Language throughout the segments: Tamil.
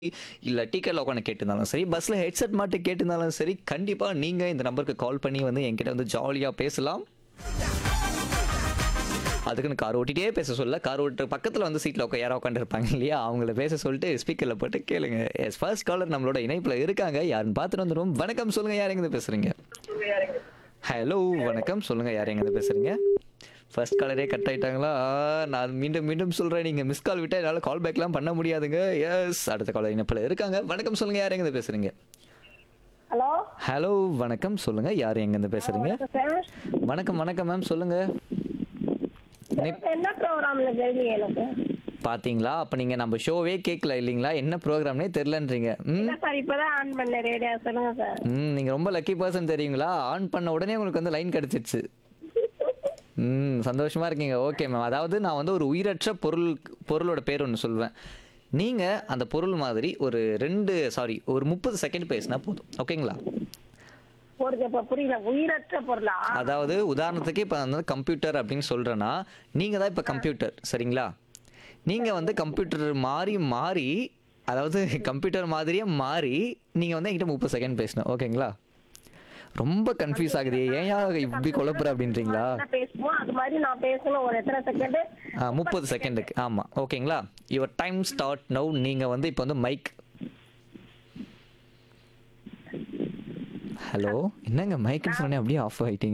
இல்ல டிக்கெட்ல உட்காந்து கேட்டிருந்தாலும் சரி, பஸ்ல ஹெட்செட் மாட்டி கேட்டிருந்தாலும் சரி, கண்டிப்பா நீங்க இந்த நம்பருக்கு கால் பண்ணி வந்து என்கிட்ட வந்து ஜாலியா பேசலாம். அதுக்குன்னு கார் ஓட்டிட்டே பேச சொல்ல, கார் ஓட்டுற பக்கத்துல வந்து சீட்ல உட்கா யாரோ உட்காந்துருப்பாங்க இல்லையா? அவங்கள பேச சொல்லிட்டு ஸ்பீக்கர்ல போட்டு கேளுங்க. எஸ் ஃபர்ஸ்ட் காலர் நம்மளோட இணைப்புல இருக்காங்க. யாருன்னு பார்த்துட்டு வந்துருவோம். வணக்கம் சொல்லுங்க யார் எங்கிருந்து பேசுறீங்க? ஹலோ வணக்கம் சொல்லுங்க யார் எங்கிருந்து பேசுறீங்க? First காலரே cut ஆயிட்டாங்களா? ஆ, நான் மீண்டும் மீண்டும் சொல்றேன் நீங்க மிஸ் கால் விட்டா என்னால கால் பேக்லாம் பண்ண முடியாதுங்க. எஸ் அடுத்த காலர் இணைப்புல இருக்காங்க. வணக்கம் சொல்லுங்க யார் எங்கிருந்து பேசுறீங்க? ஹலோ ஹலோ வணக்கம் சொல்லுங்க யார் எங்கிருந்து பேசுறீங்க? சார் வணக்கம் வணக்கம் மேம் சொல்லுங்க. இணைப்- என்ன ப்ரோக்ராம்ல கேள்வி எனக்கு பாத்தீங்களா அப்ப நீங்க நம்ம ஷோவே கேட்கல இல்லீங்களா என்ன ப்ரோக்ராம்னே தெரியலன்றீங்க ம் இல்ல சார் இப்பதான் ஆன் பண்ண ரேடியோ சொல்லுங்க சார் ம் நீங்க ரொம்ப லக்கி பர்சன் தெரியுங்களா ஆன் பண்ண உடனே உங்களுக்கு வந்து லைன் கிடைச்சிருச்சு ம் சந்தோஷமா இருக்கீங்க ஓகே மேம் அதாவது நான் வந்து ஒரு உயிரற்ற பொருள் பொருளோட பேர் ஒன்று சொல்வேன் நீங்க அந்த பொருள் மாதிரி ஒரு ரெண்டு சாரி ஒரு முப்பது செகண்ட் பேசினா போதும் ஓகேங்களா ஒரு இப்ப புரியல உயிரற்ற பொருளா அதாவது உதாரணத்துக்கு இப்போ வந்து கம்ப்யூட்டர் அப்படின்னு சொல்கிறேன்னா நீங்கள் தான் இப்போ கம்ப்யூட்டர் சரிங்களா நீங்கள் வந்து கம்ப்யூட்டர் மாறி மாறி அதாவது கம்ப்யூட்டர் மாதிரியே மாறி நீங்கள் வந்து என்கிட்ட முப்பது செகண்ட் பேசணும் ஓகேங்களா ரொம்ப கன்ஃபியூஸ் ஆகுது ஏன் இப்படி குழப்புற அப்படின்றீங்களா என்ன பேசுவோம் அது மாதிரி நான் பேசணும் ஒரு எத்தனை செகண்ட் முப்பது செகண்டுக்கு ஆமாம் ஓகேங்களா யுவர் டைம் ஸ்டார்ட் நவ் நீங்கள் வந்து இப்போ வந்து மைக் ஹலோ என்னங்க மைக்குன்னு சொன்னேன் அப்படியே ஆஃப் ஆகிட்டீங்க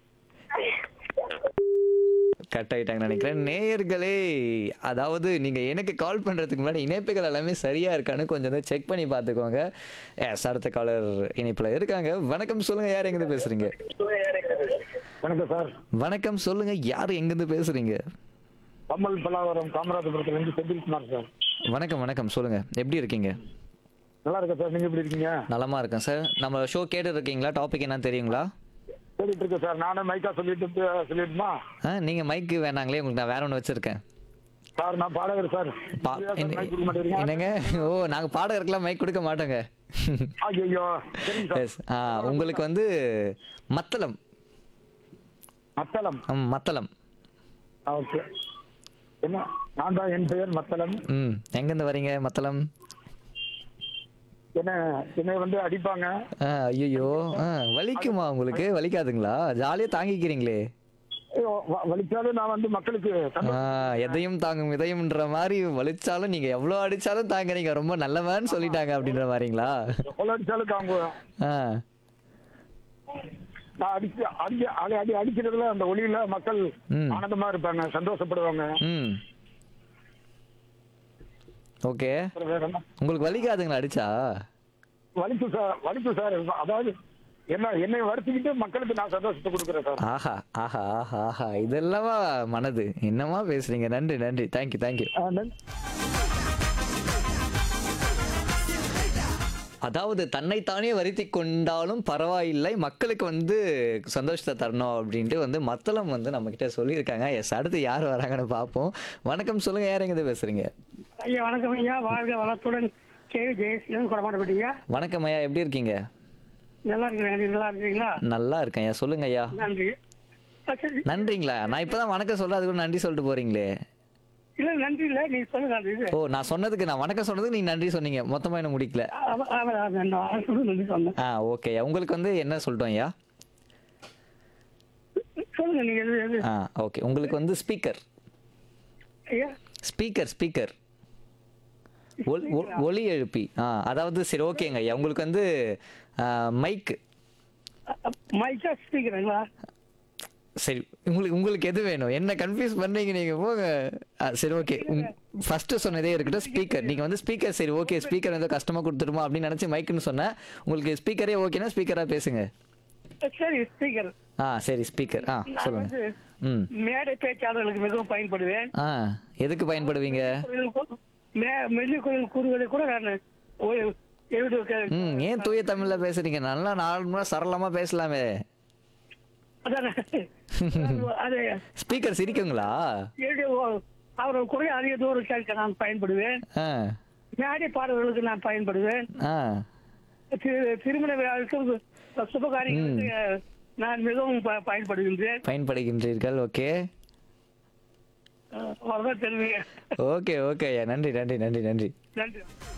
கட் ஆயிட்டாங்கன்னு நினைக்கிறேன் நேயர்களே அதாவது நீங்க எனக்கு கால் பண்றதுக்கு முன்னாடி இணைப்புகள் எல்லாமே சரியா இருக்கான்னு கொஞ்சம் வந்து செக் பண்ணி பார்த்துக்கோங்க எஸ் அடுத்த காலர் இணைப்புல இருக்காங்க வணக்கம் சொல்லுங்க யார் எங்கிருந்து பேசுறீங்க வணக்கம் சார் வணக்கம் சொல்லுங்க யார் எங்கிருந்து பேசுறீங்க கம்மல் பல்லாவரம் காமராஜபுரத்துல இருந்து செந்தில்குமார் சார் வணக்கம் வணக்கம் சொல்லுங்க எப்படி இருக்கீங்க நல்லா இருக்கேன் சார் நீங்க எப்படி இருக்கீங்க நலமா இருக்கேன் சார் நம்ம ஷோ கேட்டு இருக்கீங்களா டாபிக் என்னன்னு தெரியுங்களா கேட்டுட்டு இருக்கேன் சார் நானும் மைக்கா சொல்லிட்டு பே- சொல்லிட்டுமா ஆ நீங்க மைக்கு வேணாங்களே உங்களுக்கு நான் வேற ஒன்று வச்சிருக்கேன் சார் நான் பாடகர் சார் பா- நீங்க தான் சார் என்ன- மைக் கொடுக்க மாட்டேங்கிறீங்க என்னங்க ஓ நாங்க பாடகருக்கெல்லாம் மைக் கொடுக்க மாட்டோங்க ஐயோ சரிங்க சார் எஸ் ஆ உங்களுக்கு வந்து மத்தளம் மத்தளம் ம், மத்தளம் ஓகே என்ன நான் தான் என் பெயர் மத்தளம் ம் எங்கேருந்து வரீங்க மத்தளம் என்ன என்னை வந்து அடிப்பாங்க ஆ ஐயோ ஆ வலிக்குமா உங்களுக்கு வலிக்காதுங்களா ஜாலியாக தாங்கிக்கிறீங்களே ஐயோ, வ- வலிச்சாலும் நான் வந்து மக்களுக்கு ஆ எதையும் தாங்கும் இதயம்ன்ற மாதிரி வலிச்சாலும் நீங்க எவ்வளோ அடிச்சாலும் தாங்குறீங்க ரொம்ப நல்லவன்னு சொல்லிட்டாங்க அப்படின்ற மாதிரிங்களா கொள்ள அடிச்சாலும் தாங்குவேன் ஆ நான் அடிச்சு அடி அடி அடி அடிக்கிறதுல அந்த ஒளியில மக்கள் ம். ஆனந்தமா இருப்பாங்க சந்தோஷப்படுவாங்க ம் ஓகே அப்புறம் வேற என்ன உங்களுக்கு வலிக்காதுங்களா அடிச்சா வலிக்கும் சார் வலிக்கும் சார் அதாவது என்ன என்னை வருத்திக்கிட்டு மக்களுக்கு நான் சந்தோஷத்தை கொடுக்குறேன் சார் ஆஹா ஆஹா ஆஹா ஆஹா இதெல்லாமா மனது என்னமா பேசுறீங்க நன்றி நன்றி தேங்க்யூ தேங்க்யூ ஆ, நன்றி. அதாவது தன்னைத்தானே வருத்தி கொண்டாலும் பரவாயில்லை மக்களுக்கு வந்து சந்தோஷத்தை தரணும் அப்படின்ட்டு வந்து மத்தளம் வந்து நம்ம கிட்ட சொல்லியிருக்காங்க எஸ் அடுத்து யார் வராங்கன்னு பார்ப்போம் வணக்கம் சொல்லுங்க யார் எங்க பேசுறீங்க ஐயா வணக்கம் ஐயா வாழ்க வளத்துடன் கேவி ஜெயசீலன் கொடமாட்டப்பட்டீங்க வணக்கம் ஐயா எப்படி இருக்கீங்க நல்லா இருக்கிறேன் நீங்க நல்லா இருக்கீங்களா நல்லா இருக்கேன் ஐயா சொல்லுங்க ஐயா நன்றி ஆ, சரி. நன்றிங்களா நான் இப்பதான் வணக்கம் சொல்ல அதுக்கு நன்றி சொல்லிட்டு போறீங்களே இல்ல நன்றி இல்ல நீ சொல்லுங்க அது இது ஓ நான் சொன்னதுக்கு நான் வணக்கம் சொன்னதுக்கு நீங்க நன்றி சொன்னீங்க மொத்தமா என்ன முடிக்கல அவ- அவ- அவ- நான் அரசு நன்றி சொன்னேன் ஆ ஓகே உங்களுக்கு வந்து என்ன சொல்லிட்டோம் ஐயா சொல்லுங்க நீங்க எது எது ஆ ஓகே உங்களுக்கு வந்து ஸ்பீக்கர் ஐயா ஸ்பீக்கர் ஸ்பீக்கர் ஒலி எழுப்பி ஆ அதாவது சரி ஓகேங்க ஐயா உங்களுக்கு வந்து மைக் மைக்கா ஸ்பீக்கருங்களா சரி உங்களுக்கு உங்களுக்கு எது வேணும் என்ன கன்ஃபியூஸ் பண்றீங்க நீங்க போங்க ஆ, சரி ஓகே ஃபர்ஸ்ட் சொன்னதே இருக்கட்டும் ஸ்பீக்கர் நீங்க வந்து ஸ்பீக்கர் சரி ஓகே ஸ்பீக்கர் ஏதோ கஷ்டமா கொடுத்துருமா அப்படின்னு நினைச்சு மைக்குன்னு சொன்னேன் உங்களுக்கு ஸ்பீக்கரே ஓகேனா ஸ்பீக்கரா பேசுங்க சரி ஸ்பீக்கர் ஆ சரி ஸ்பீக்கர் ஆ நான் சொல்லுங்க வந்து ம் மேடை பேச்சாளர்களுக்கு மிகவும் பயன்படுவேன் ஆ எதுக்கு பயன்படுவீங்க கோயிலுக்கு- மே- மெல்லி கோயில் கூறுகளை கூட நான் ஓ- எழுதி ம் ஏன் தூய தமிழ்ல பேசுறீங்க நல்லா நார்மலா சரளமா பேசலாமே அதான் அது ஸ்பீக்கர் சிரிக்குங்களா எழுதி ஓ- அவர் குறை அதிக தூரம் கேட்க நான் பயன்படுவேன் ஆ மேடை பாடல்களுக்கு நான் பயன்படுவேன் ஆ திரு- திருமண விழாவுக்கு சுபகாரியங்களுக்கு நான் மிகவும் ப- பயன்படுகின்றேன் பயன்படுகின்றீர்கள் ஓகே அவ்வளவுதான் தெரிவிங்க ஓகே ஓகே ஐயா நன்றி நன்றி நன்றி நன்றி நன்றி